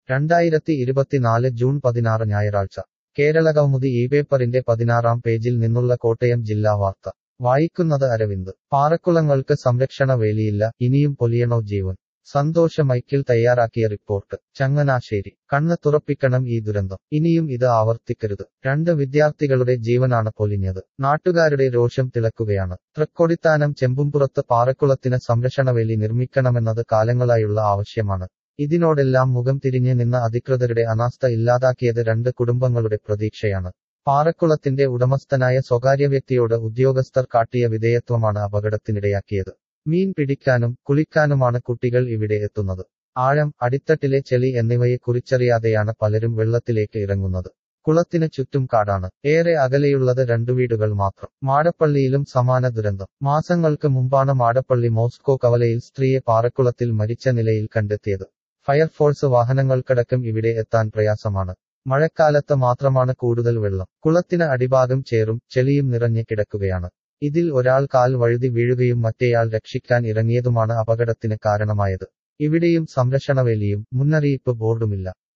രണ്ടായിരത്തി ഇരുപത്തിനാല് ജൂൺ പതിനാറ് ഞായറാഴ്ച കേരളകൗമുദി ഈ പേപ്പറിന്റെ പതിനാറാം പേജിൽ നിന്നുള്ള കോട്ടയം ജില്ലാ വാർത്ത വായിക്കുന്നത് അരവിന്ദ് പാറക്കുളങ്ങൾക്ക് സംരക്ഷണ വേലിയില്ല ഇനിയും പൊലിയണോ ജീവൻ സന്തോഷ മൈക്കിൾ തയ്യാറാക്കിയ റിപ്പോർട്ട് ചങ്ങനാശ്ശേരി കണ്ണ് തുറപ്പിക്കണം ഈ ദുരന്തം ഇനിയും ഇത് ആവർത്തിക്കരുത് രണ്ട് വിദ്യാർത്ഥികളുടെ ജീവനാണ് പൊലിഞ്ഞത് നാട്ടുകാരുടെ രോഷം തിളക്കുകയാണ് തൃക്കൊടിത്താനം ചെമ്പുംപുറത്ത് പാറക്കുളത്തിന് സംരക്ഷണവേലി നിർമ്മിക്കണമെന്നത് കാലങ്ങളായുള്ള ആവശ്യമാണ് ഇതിനോടെല്ലാം മുഖം തിരിഞ്ഞ് നിന്ന അധികൃതരുടെ അനാസ്ഥ ഇല്ലാതാക്കിയത് രണ്ട് കുടുംബങ്ങളുടെ പ്രതീക്ഷയാണ് പാറക്കുളത്തിന്റെ ഉടമസ്ഥനായ സ്വകാര്യ വ്യക്തിയോട് ഉദ്യോഗസ്ഥർ കാട്ടിയ വിധേയത്വമാണ് അപകടത്തിനിടയാക്കിയത് മീൻ പിടിക്കാനും കുളിക്കാനുമാണ് കുട്ടികൾ ഇവിടെ എത്തുന്നത് ആഴം അടിത്തട്ടിലെ ചെളി എന്നിവയെ കുറിച്ചറിയാതെയാണ് പലരും വെള്ളത്തിലേക്ക് ഇറങ്ങുന്നത് കുളത്തിന് ചുറ്റും കാടാണ് ഏറെ അകലെയുള്ളത് രണ്ടു വീടുകൾ മാത്രം മാടപ്പള്ളിയിലും സമാന ദുരന്തം മാസങ്ങൾക്ക് മുമ്പാണ് മാടപ്പള്ളി മോസ്കോ കവലയിൽ സ്ത്രീയെ പാറക്കുളത്തിൽ മരിച്ച നിലയിൽ കണ്ടെത്തിയത് ഫയർഫോഴ്സ് വാഹനങ്ങൾക്കടക്കം ഇവിടെ എത്താൻ പ്രയാസമാണ് മഴക്കാലത്ത് മാത്രമാണ് കൂടുതൽ വെള്ളം കുളത്തിന് അടിഭാഗം ചേറും ചെളിയും നിറഞ്ഞ് കിടക്കുകയാണ് ഇതിൽ ഒരാൾ കാൽ വഴുതി വീഴുകയും മറ്റേയാൾ രക്ഷിക്കാൻ ഇറങ്ങിയതുമാണ് അപകടത്തിന് കാരണമായത് ഇവിടെയും സംരക്ഷണവേലിയും മുന്നറിയിപ്പ് ബോർഡുമില്ല